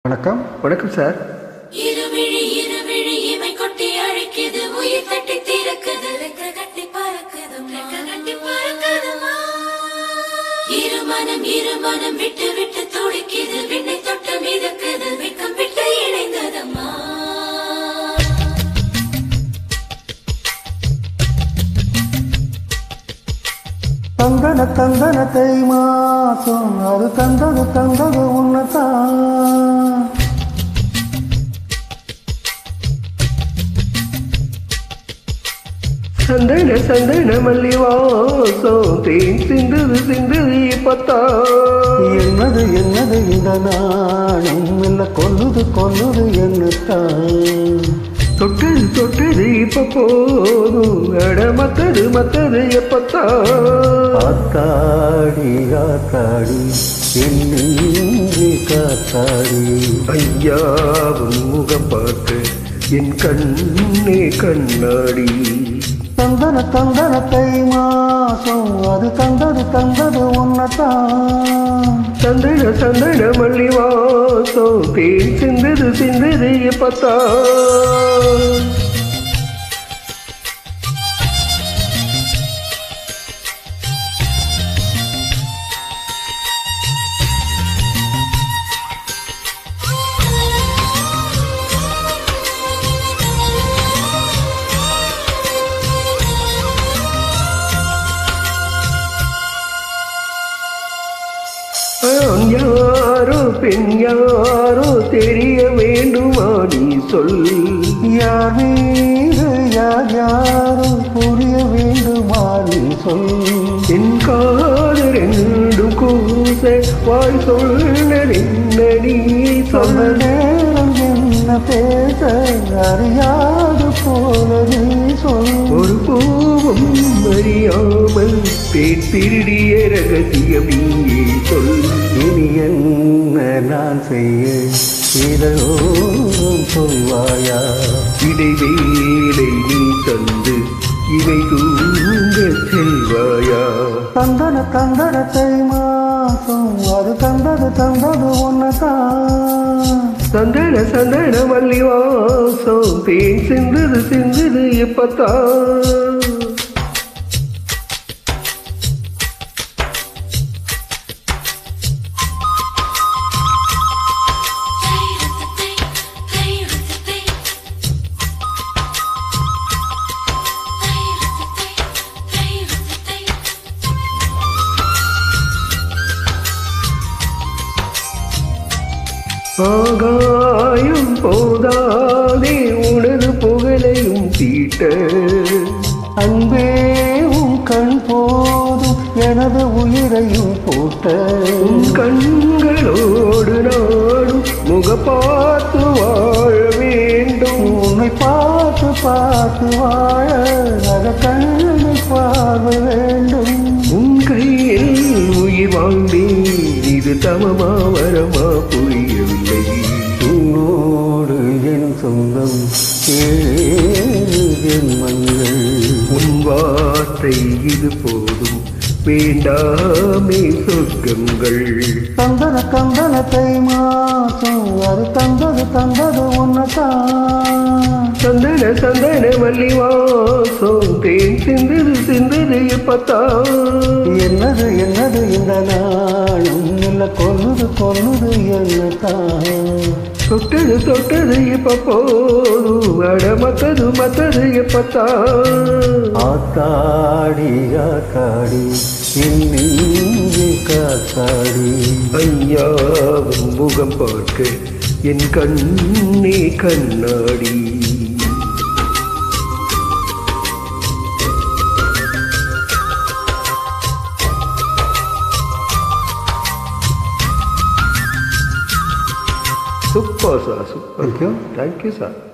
வணக்கம் வணக்கம் சார் இருவிழி இருவிழி இமை கொட்டி அழைக்குது உயிர் தட்டி தீரக்குது ரெக்க கட்டி பறக்குது ரெக்க கட்டி பறக்குதுமா இருமனம் இருமனம் விட்டு விட்டு துடிக்குது விண்ணை தொட்டு மிதக்குது வெக்கம் விட்டு இணைந்ததம்மா தந்தன தந்தன தை மாசம் அது தந்தது தந்தது உன்னதான் சந்தன சந்தன மல்லி வாசம் தேன் சிந்தது சிந்தது இப்பத்தா என்னது என்னது இந்த நாணம் என்ன கொல்லுது கொல்லுது என்னத்தான் தொட்டது தொட்டது இப்ப போதும் அட மத்தது மத்தது எப்பத்தா ஆத்தாடி ஆத்தாடி என்னென்று காத்தாடி ஐயாவும் முகம் பார்த்து என் கண்ணே கண்ணாடி தந்தன தந்தன தை மாசம் அது தந்தது தந்தது உன்னதான் சந்தன சந்தன மல்லி வாசம் தேன் சிந்தது சிந்தது எப்பத்தா ஆண் யாரோ பெண் யாரோ தெரிய வேண்டுமா நீ சொல் யார் மீது யார் யாரும் புரிய வேண்டுமா நீ சொல் என் காது ரெண்டும் கூச வாய் சொன்னதென்ன நீ சொல்ல சொல்ல நேரம் என்ன பேச அறியாது போல நீ சொல் ஒரு பூவும் அறியாமல் பேர் திருடிய ரகசியம் நீயே சொல் இனி என்ன நான் செய்ய இதோறும் சொல்வாயா இடைவேளை நீ தந்து இவை தூங்க செல்வாயா தந்தன தந்தன தை மாசம் அது தந்தது தந்தது ஒன்னதான் சந்தன சந்தன மல்லி வாசம் தேன் சிந்தது சிந்தது எப்பத்தான் ஆகாயம் போதாதே உனது புகழையும் தீட்ட அன்பே உன் கண் போதும் எனது உயிரையும் போட்ட உன் கண்களோடு நாடும் முக பார்த்து வாழ வேண்டும் உன்னை பார்த்து பார்த்து வாழ அத கண்ணை பார்வை வேண்டும் உன் கையில் உயிர் வாழ்ந்தேன் இது தமமா வரமா புரியவில்லை உன்னோடு என் சொந்தம் ஏழு ஜென்மங்கள் உன் வார்த்தை இது போதும் வேண்டாமே சொர்க்கங்கள் தந்தன தந்தன தை மாசம் அது தந்தது தந்தது உன்னதான் சந்தன சந்தன மல்லி வாசம் தேன் சிந்தது சிந்தது எப்பத்தான் என்னது என்னது இந்த நாளும் இல்ல கொல்லுது கொல்லுது என்னத்தான் தொட்டது தொட்டது இப்ப போதும் அட மத்தது மத்தது எப்பத்தான் ஆத்தாடி ஆத்தாடி இன்னி காத்தாடி ஐயாவும் முகம் பார்க்க என் கண்ணே கண்ணாடி super sir super thank you thank you sir